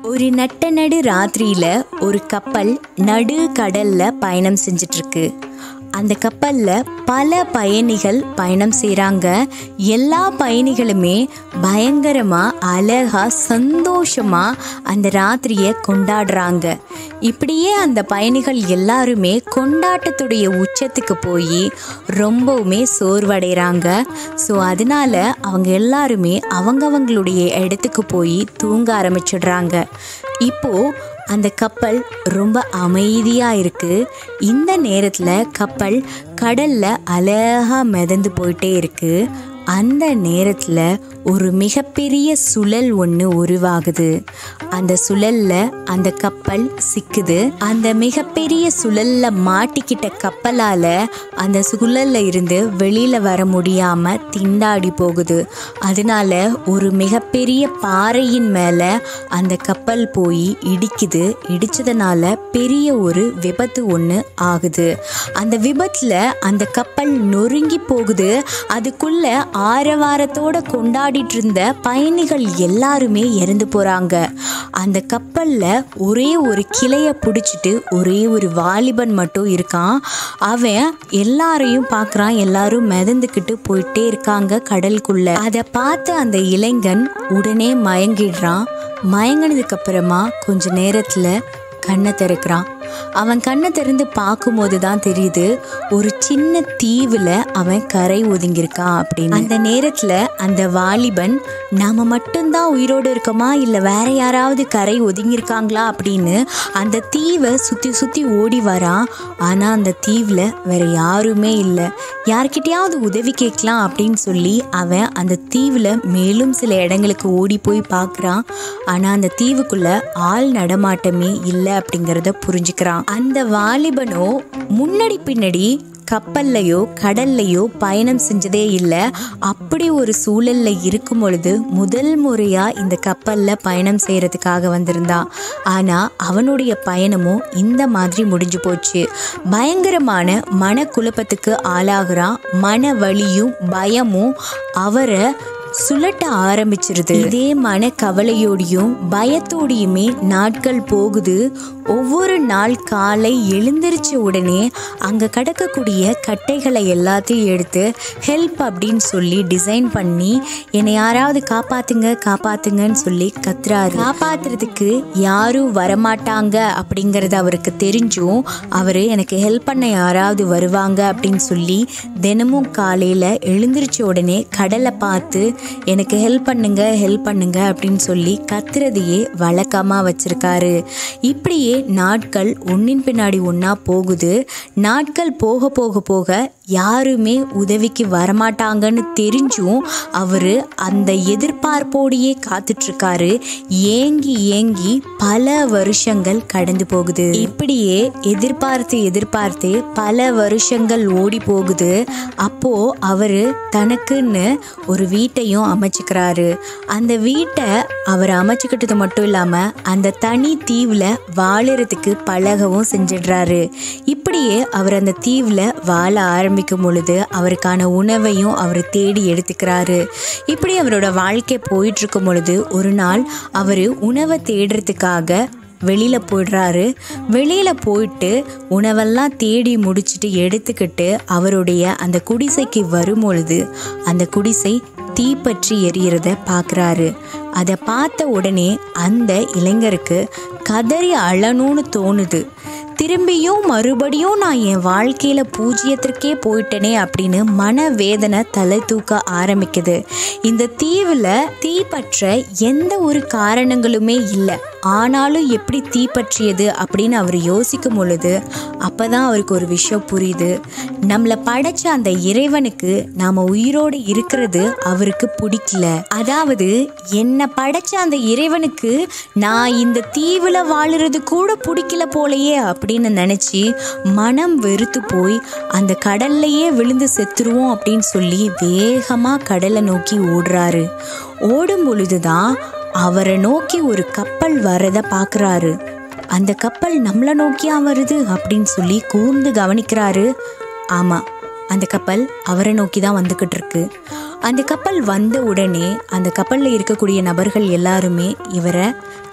ஒரு நட்ட நடு ராத்திரியில ஒரு கப்பல் நடு கடல்ல பயணம் செஞ்சுட்டு இருக்கு அந்த கப்பல்ல பல பயணிகள் பயணம் செய்றாங்க எல்லா பயணிகளுமே பயங்கரமா அழகா சந்தோஷமா அந்த ராத்திரியை கொண்டாடுறாங்க இப்படியே அந்த பயணிகள் எல்லாருமே கொண்டாட்டத்துடைய உச்சத்துக்கு போய் ரொம்பவுமே சோர்வடைகிறாங்க ஸோ அதனால அவங்க எல்லாருமே அவங்கவங்களுடைய இடத்துக்கு போய் தூங்க ஆரம்பிச்சிடுறாங்க இப்போ அந்த கப்பல் ரொம்ப அமைதியா இருக்கு இந்த நேரத்துல கப்பல் கடல்ல அழகா மிதந்து போயிட்டே இருக்கு அந்த நேரத்துல ஒரு மிகப்பெரிய சுழல் ஒன்று உருவாகுது அந்த சுழல்ல அந்த கப்பல் சிக்குது அந்த மிகப்பெரிய சுழல்ல மாட்டிக்கிட்ட கப்பலால அந்த சுழல்ல இருந்து வெளியில வர முடியாம திண்டாடி போகுது அதனால ஒரு மிகப்பெரிய பாறையின் மேல அந்த கப்பல் போய் இடிக்குது இடிச்சதுனால பெரிய ஒரு விபத்து ஒன்று ஆகுது அந்த விபத்துல அந்த கப்பல் நொறுங்கி போகுது அதுக்குள்ள ஆரவாரத்தோட கொண்டாடிட்டு இருந்த பயணிகள் எல்லாருமே இறந்து போறாங்க அந்த கப்பல்ல ஒரே ஒரு கிளைய பிடிச்சிட்டு ஒரே ஒரு வாலிபன் மட்டும் இருக்கான் அவன் எல்லாரையும் பார்க்கறான் எல்லாரும் மிதந்துக்கிட்டு போயிட்டே இருக்காங்க கடலுக்குள்ள அதை பார்த்து அந்த இளைஞன் உடனே மயங்கிடுறான் மயங்கினதுக்கு அப்புறமா கொஞ்ச நேரத்துல கண்ணை திறக்கிறான் அவன் கண்ணை திறந்து பார்க்கும்போது தான் தெரியுது ஒரு சின்ன தீவுல அவன் கரை ஒதுங்கியிருக்கான் அப்படின்னு அந்த நேரத்துல அந்த வாலிபன் நாம மட்டும்தான் உயிரோடு இருக்கோமா இல்லை வேற யாராவது கரை ஒதுங்கியிருக்காங்களா அப்படின்னு அந்த தீவை சுத்தி சுத்தி ஓடி வரான் ஆனா அந்த தீவுல வேற யாருமே இல்லை யார்கிட்டயாவது உதவி கேட்கலாம் அப்படின்னு சொல்லி அவன் அந்த தீவுல மேலும் சில இடங்களுக்கு ஓடி போய் பார்க்குறான் ஆனா அந்த தீவுக்குள்ள ஆள் நடமாட்டமே இல்லை அப்படிங்கிறத புரிஞ்சுக்கிறான் அந்த வாலிபனோ முன்னாடி பின்னாடி கப்பல்லையோ கடல்லையோ பயணம் செஞ்சதே இல்லை அப்படி ஒரு சூழல்ல இருக்கும் பொழுது முதல் முறையா இந்த கப்பல்ல பயணம் செய்யறதுக்காக வந்திருந்தான் ஆனா அவனுடைய பயணமும் இந்த மாதிரி முடிஞ்சு போச்சு பயங்கரமான மனக்குழப்பத்துக்கு ஆளாகிறான் மன வலியும் பயமும் அவரை சுழட்ட ஆரம்பிச்சிருது இதே மன கவலையோடையும் பயத்தோடையுமே நாட்கள் போகுது ஒவ்வொரு நாள் காலை எழுந்திருச்ச உடனே அங்க கிடக்கக்கூடிய கட்டைகளை எல்லாத்தையும் எடுத்து ஹெல்ப் அப்படின்னு சொல்லி டிசைன் பண்ணி என்னை யாராவது காப்பாத்துங்க காப்பாத்துங்கன்னு சொல்லி கத்துறாரு காப்பாத்துறதுக்கு யாரும் வரமாட்டாங்க அப்படிங்கறது அவருக்கு தெரிஞ்சும் அவரு எனக்கு ஹெல்ப் பண்ண யாராவது வருவாங்க அப்படின்னு சொல்லி தினமும் காலையில எழுந்திருச்ச உடனே கடலை பார்த்து எனக்கு ஹெல்ப் பண்ணுங்க ஹெல்ப் பண்ணுங்க அப்படின்னு சொல்லி கத்துறதையே வழக்கமாக வச்சிருக்காரு இப்படியே நாட்கள் ஒன்றின் பின்னாடி ஒன்றா போகுது நாட்கள் போக போக போக யாருமே உதவிக்கு வரமாட்டாங்கன்னு தெரிஞ்சும் அவர் அந்த எதிர்பார்ப்போடையே காத்துட்ருக்காரு ஏங்கி ஏங்கி பல வருஷங்கள் கடந்து போகுது இப்படியே எதிர்பார்த்து எதிர்பார்த்து பல வருஷங்கள் ஓடி போகுது அப்போ அவர் தனக்குன்னு ஒரு வீட்டையும் அமைச்சுக்கிறாரு அந்த வீட்டை அவர் அமைச்சுக்கிட்டது மட்டும் இல்லாமல் அந்த தனி தீவில் வாழறதுக்கு பழகவும் செஞ்சிடுறாரு இப்படியே அவர் அந்த தீவில் வாழ ஆரம்பிக்கும் பொழுது அவருக்கான உணவையும் அவர் தேடி எடுத்துக்கிறாரு இப்படி அவரோட வாழ்க்கை போயிட்டு இருக்கும் பொழுது ஒரு நாள் அவர் உணவை தேடுறதுக்காக வெளியில் போயிடுறாரு வெளியில் போயிட்டு உணவெல்லாம் தேடி முடிச்சுட்டு எடுத்துக்கிட்டு அவருடைய அந்த குடிசைக்கு வரும்பொழுது அந்த குடிசை தீப்பற்றி எரியறத பார்க்குறாரு அதை பார்த்த உடனே அந்த இளைஞருக்கு கதறி அழணும்னு தோணுது திரும்பியும் மறுபடியும் நான் என் வாழ்க்கையில பூஜ்ஜியத்திற்கே போயிட்டேனே அப்படின்னு மனவேதனை தலை தூக்க ஆரம்பிக்குது இந்த தீவுல தீப்பற்ற எந்த ஒரு காரணங்களுமே இல்லை ஆனாலும் எப்படி தீப்பற்றியது அப்படின்னு அவர் யோசிக்கும் பொழுது அப்பதான் அவருக்கு ஒரு விஷயம் புரியுது நம்மளை படைச்ச அந்த இறைவனுக்கு நாம உயிரோடு இருக்கிறது அவருக்கு பிடிக்கல அதாவது என்னை படைச்ச அந்த இறைவனுக்கு நான் இந்த தீவுல வாழுறது கூட பிடிக்கல போலயே அப்படின்னு நினைச்சு மனம் வெறுத்து போய் அந்த கடல்லையே விழுந்து செத்துருவோம் அப்படின்னு சொல்லி வேகமா கடலை நோக்கி ஓடுறாரு ஓடும் பொழுதுதான் அவரை நோக்கி ஒரு கப்பல் வரத பார்க்குறாரு அந்த கப்பல் நம்மளை நோக்கியா வருது அப்படின்னு சொல்லி கூர்ந்து கவனிக்கிறாரு ஆமா அந்த கப்பல் அவரை நோக்கி தான் வந்துக்கிட்டு இருக்கு அந்த கப்பல் வந்த உடனே அந்த கப்பலில் இருக்கக்கூடிய நபர்கள் எல்லாருமே இவரை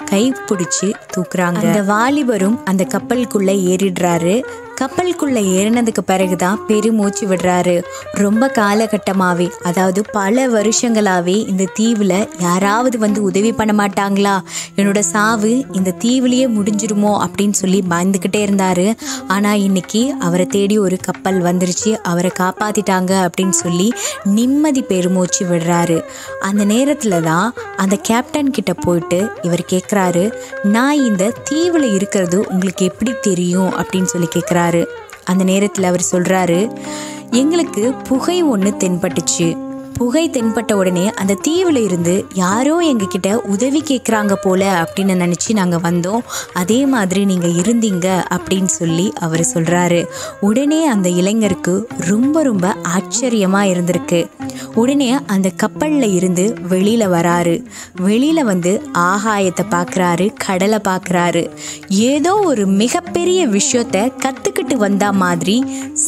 கை பிடிச்சி தூக்குறாங்க அந்த வாலிபரும் அந்த கப்பலுக்குள்ள ஏறிடுறாரு கப்பலுக்குள்ள ஏறினதுக்கு பிறகுதான் பெருமூச்சு விடுறாரு ரொம்ப காலகட்டமாவே அதாவது பல வருஷங்களாவே இந்த தீவுல யாராவது வந்து உதவி பண்ண மாட்டாங்களா என்னோட சாவு இந்த தீவுலயே முடிஞ்சிருமோ அப்படின்னு சொல்லி பயந்துக்கிட்டே இருந்தாரு ஆனா இன்னைக்கு அவரை தேடி ஒரு கப்பல் வந்துருச்சு அவரை காப்பாத்திட்டாங்க அப்படின்னு சொல்லி நிம்மதி பெருமூச்சு விடுறாரு அந்த நேரத்துல தான் அந்த கேப்டன் கிட்ட போயிட்டு இவர் கேட்குறாரு நான் இந்த தீவுல இருக்கிறது உங்களுக்கு எப்படி தெரியும் அப்படின்னு சொல்லி கேட்குறாரு அந்த நேரத்தில் அவர் சொல்றாரு எங்களுக்கு புகை ஒன்று தென்பட்டுச்சு புகை தென்பட்ட உடனே அந்த தீவுல இருந்து யாரோ எங்ககிட்ட உதவி கேட்குறாங்க போல அப்படின்னு நினச்சி நாங்கள் வந்தோம் அதே மாதிரி நீங்கள் இருந்தீங்க அப்படின்னு சொல்லி அவர் சொல்கிறாரு உடனே அந்த இளைஞருக்கு ரொம்ப ரொம்ப ஆச்சரியமாக இருந்திருக்கு உடனே அந்த கப்பலில் இருந்து வெளியில் வராரு வெளியில் வந்து ஆகாயத்தை பார்க்குறாரு கடலை பார்க்குறாரு ஏதோ ஒரு மிகப்பெரிய விஷயத்த கற்றுக்கிட்டு வந்த மாதிரி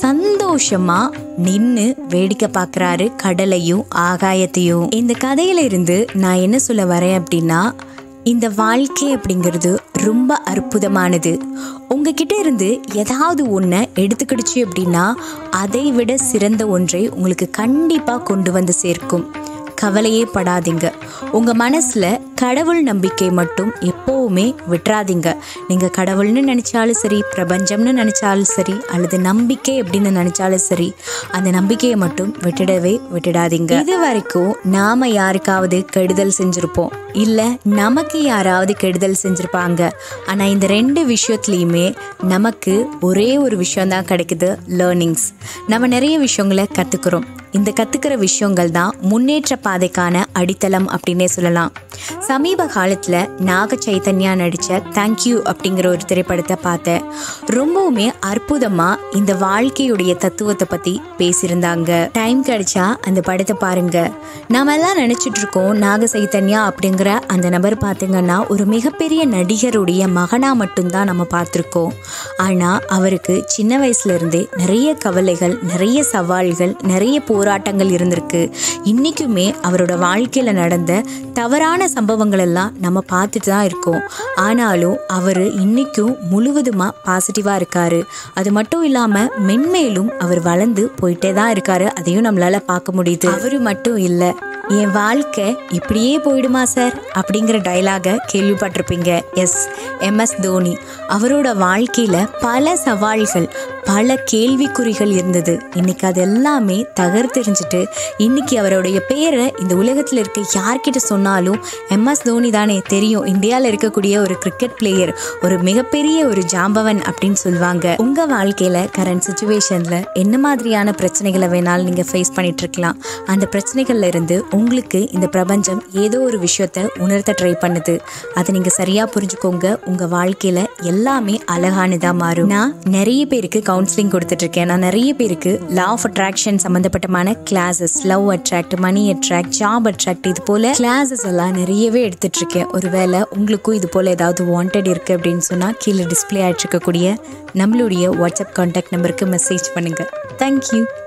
சந்தோஷமாக நின்று வேடிக்கை பார்க்குறாரு கடலையும் ஆகாயத்தையும் இந்த கதையில இருந்து நான் என்ன சொல்ல வரேன் அப்படின்னா இந்த வாழ்க்கை அப்படிங்கிறது ரொம்ப அற்புதமானது உங்ககிட்ட இருந்து ஏதாவது ஒன்றை எடுத்துக்கிடுச்சு அப்படின்னா அதை விட சிறந்த ஒன்றை உங்களுக்கு கண்டிப்பாக கொண்டு வந்து சேர்க்கும் கவலையே படாதீங்க உங்க மனசுல கடவுள் நம்பிக்கை மட்டும் எப்பவுமே விட்டுறாதீங்க நீங்க கடவுள்னு நினைச்சாலும் சரி பிரபஞ்சம்னு நினைச்சாலும் சரி அல்லது நம்பிக்கை அப்படின்னு நினைச்சாலும் சரி அந்த நம்பிக்கையை மட்டும் விட்டுடவே விட்டுடாதீங்க இது வரைக்கும் நாம யாருக்காவது கெடுதல் செஞ்சிருப்போம் இல்ல நமக்கு யாராவது கெடுதல் செஞ்சிருப்பாங்க ஆனா இந்த ரெண்டு விஷயத்துலயுமே நமக்கு ஒரே ஒரு விஷயம் தான் கிடைக்குது லேர்னிங்ஸ் நம்ம நிறைய விஷயங்களை கத்துக்கிறோம் இந்த கத்துக்கிற விஷயங்கள் தான் முன்னேற்ற பாதைக்கான அடித்தளம் அப்படின்னே சொல்லலாம் சமீப காலத்துல நாக சைத்தன்யா நடிச்ச தேங்க்யூ அப்படிங்கிற ஒரு திரைப்படத்தை பார்த்தேன் ரொம்பவுமே அற்புதமா இந்த வாழ்க்கையுடைய தத்துவத்தை பத்தி பேசியிருந்தாங்க டைம் கிடைச்சா அந்த படத்தை பாருங்க நாம எல்லாம் நினைச்சிட்டு இருக்கோம் நாக சைத்தன்யா அப்படிங்கிற அந்த நபர் பார்த்தீங்கன்னா ஒரு மிகப்பெரிய நடிகருடைய மகனா மட்டும்தான் நம்ம பார்த்துருக்கோம் ஆனா அவருக்கு சின்ன வயசுல இருந்தே நிறைய கவலைகள் நிறைய சவால்கள் நிறைய போராட்டங்கள் இருந்திருக்கு இன்னைக்குமே அவரோட வாழ்க்கையில நடந்த தவறான சம்பவங்கள் எல்லாம் நம்ம பார்த்துட்டு தான் இருக்கோம் ஆனாலும் அவர் இன்னைக்கும் முழுவதுமா பாசிட்டிவா இருக்காரு அது மட்டும் இல்லாம மென்மேலும் அவர் வளர்ந்து போயிட்டே தான் இருக்காரு அதையும் நம்மளால பார்க்க முடியுது அவரு மட்டும் இல்லை என் வாழ்க்கை இப்படியே போயிடுமா சார் அப்படிங்கிற டைலாகை கேள்விப்பட்டிருப்பீங்க எஸ் எம்எஸ் தோனி அவரோட வாழ்க்கையில் பல சவால்கள் பல கேள்விக்குறிகள் இருந்தது இன்னைக்கு அது எல்லாமே தகர்த்தெறிஞ்சிட்டு இன்னைக்கு அவருடைய பேரை இந்த உலகத்தில் இருக்க யார்கிட்ட சொன்னாலும் எம்எஸ் தோனி தானே தெரியும் இந்தியாவில் இருக்கக்கூடிய ஒரு கிரிக்கெட் பிளேயர் ஒரு மிகப்பெரிய ஒரு ஜாம்பவன் அப்படின்னு சொல்லுவாங்க உங்கள் வாழ்க்கையில் கரண்ட் சுச்சுவேஷனில் என்ன மாதிரியான பிரச்சனைகளை வேணாலும் நீங்கள் ஃபேஸ் பண்ணிட்டு இருக்கலாம் அந்த பிரச்சனைகள்ல இருந்து உங்களுக்கு இந்த பிரபஞ்சம் ஏதோ ஒரு விஷயத்த உணர்த்த ட்ரை பண்ணுது அதை நீங்கள் சரியாக புரிஞ்சுக்கோங்க உங்கள் வாழ்க்கையில் எல்லாமே அழகானதாக மாறும் நான் நிறைய பேருக்கு கவுன்சிலிங் கொடுத்துட்ருக்கேன் நான் நிறைய பேருக்கு லா ஆஃப் அட்ராக்ஷன் சம்மந்தப்பட்டமான classes love attract money attract job attract இது போல் கிளாஸஸ் எல்லாம் நிறையவே எடுத்துட்ருக்கேன் ஒருவேளை உங்களுக்கும் இது போல் ஏதாவது வாண்டட் இருக்குது அப்படின்னு சொன்னால் கீழே டிஸ்பிளே ஆகிட்டு இருக்கக்கூடிய நம்மளுடைய வாட்ஸ்அப் கான்டாக்ட் நம்பருக்கு மெசேஜ் பண்ணுங்கள் தேங்க்யூ